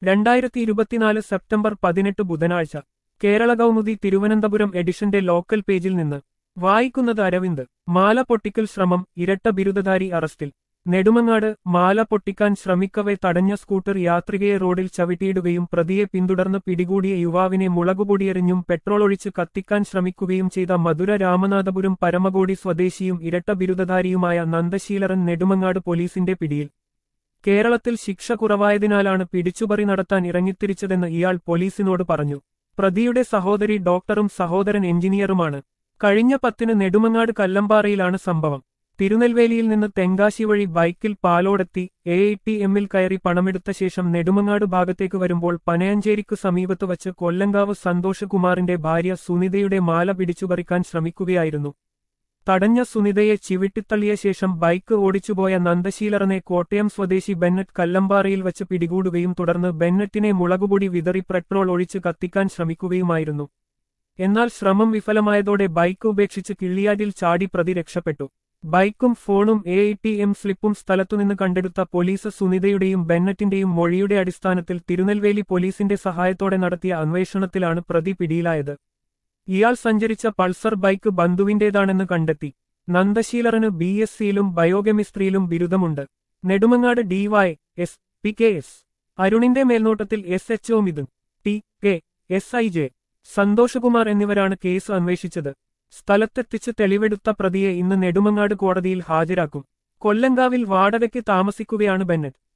രണ്ടായിരത്തി ഇരുപത്തിനാല് സെപ്റ്റംബർ പതിനെട്ട് ബുധനാഴ്ച കേരള കൗമുദി തിരുവനന്തപുരം എഡിഷന്റെ ലോക്കൽ പേജിൽ നിന്ന് വായിക്കുന്നത് അരവിന്ദ് മാല പൊട്ടിക്കൽ ശ്രമം ഇരട്ട ബിരുദധാരി അറസ്റ്റിൽ നെടുമങ്ങാട് മാല പൊട്ടിക്കാൻ ശ്രമിക്കവെ തടഞ്ഞ സ്കൂട്ടർ യാത്രികയെ റോഡിൽ ചവിട്ടിയിടുകയും പ്രതിയെ പിന്തുടർന്ന് പിടികൂടിയ യുവാവിനെ മുളകുപൊടിയെറിഞ്ഞും പെട്രോൾ ഒഴിച്ച് കത്തിക്കാൻ ശ്രമിക്കുകയും ചെയ്ത മധുര രാമനാഥപുരം പരമകോടി സ്വദേശിയും ഇരട്ട ബിരുദധാരിയുമായ നന്ദശീലറൻ നെടുമങ്ങാട് പോലീസിന്റെ പിടിയിൽ കേരളത്തിൽ ശിക്ഷ കുറവായതിനാലാണ് പിടിച്ചുപറി നടത്താൻ ഇറങ്ങിത്തിരിച്ചതെന്ന് ഇയാൾ പോലീസിനോട് പറഞ്ഞു പ്രതിയുടെ സഹോദരി ഡോക്ടറും സഹോദരൻ എഞ്ചിനീയറുമാണ് കഴിഞ്ഞ പത്തിന് നെടുമങ്ങാട് കല്ലമ്പാറയിലാണ് സംഭവം തിരുനെൽവേലിയിൽ നിന്ന് തെങ്കാശി വഴി ബൈക്കിൽ പാലോടെത്തി എ ഐ ടി എമ്മിൽ കയറി പണമെടുത്ത ശേഷം നെടുമങ്ങാട് ഭാഗത്തേക്ക് വരുമ്പോൾ പനയഞ്ചേരിക്കു സമീപത്ത് വച്ച് കൊല്ലങ്കാവ് സന്തോഷ് കുമാറിന്റെ ഭാര്യ സുനിതയുടെ മാല പിടിച്ചുപറിക്കാൻ ശ്രമിക്കുകയായിരുന്നു തടഞ്ഞ സുനിതയെ ചിവിട്ടിത്തള്ളിയ ശേഷം ബൈക്ക് ഓടിച്ചുപോയ നന്ദശീലറിനെ കോട്ടയം സ്വദേശി ബെന്നറ്റ് കല്ലമ്പാറയിൽ വച്ച് പിടികൂടുകയും തുടർന്ന് ബെന്നറ്റിനെ മുളകുപൊടി വിതറി പെട്രോൾ ഒഴിച്ച് കത്തിക്കാൻ ശ്രമിക്കുകയുമായിരുന്നു എന്നാൽ ശ്രമം വിഫലമായതോടെ ബൈക്ക് ഉപേക്ഷിച്ച് കിള്ളിയാറ്റിൽ ചാടി പ്രതി രക്ഷപ്പെട്ടു ബൈക്കും ഫോണും എ ഐ ടി എം സ്ലിപ്പും സ്ഥലത്തുനിന്ന് കണ്ടെടുത്ത പോലീസ് സുനിതയുടെയും ബെന്നറ്റിന്റെയും മൊഴിയുടെ അടിസ്ഥാനത്തിൽ തിരുനെൽവേലി പോലീസിന്റെ സഹായത്തോടെ നടത്തിയ അന്വേഷണത്തിലാണ് പ്രതി പിടിയിലായത് ഇയാൾ സഞ്ചരിച്ച പൾസർ ബൈക്ക് ബന്ധുവിന്റേതാണെന്ന് കണ്ടെത്തി നന്ദശീലറിന് ബി എസ് സിയിലും ബയോകെമിസ്ട്രിയിലും ബിരുദമുണ്ട് Nedumangad DY S P K S അരുണിന്റെ മേൽനോട്ടത്തിൽ S H O Mithun T K S I J Santhoshkumar എന്നിവരാണ് കേസ് അന്വേഷിച്ചത് സ്ഥലത്തെത്തിച്ച് തെളിവെടുത്ത പ്രതിയെ ഇന്ന് നെടുമങ്ങാട് കോടതിയിൽ ഹാജരാക്കും കൊല്ലങ്കാവിൽ വാടകയ്ക്ക് താമസിക്കുകയാണ് ബെന്നറ്റ്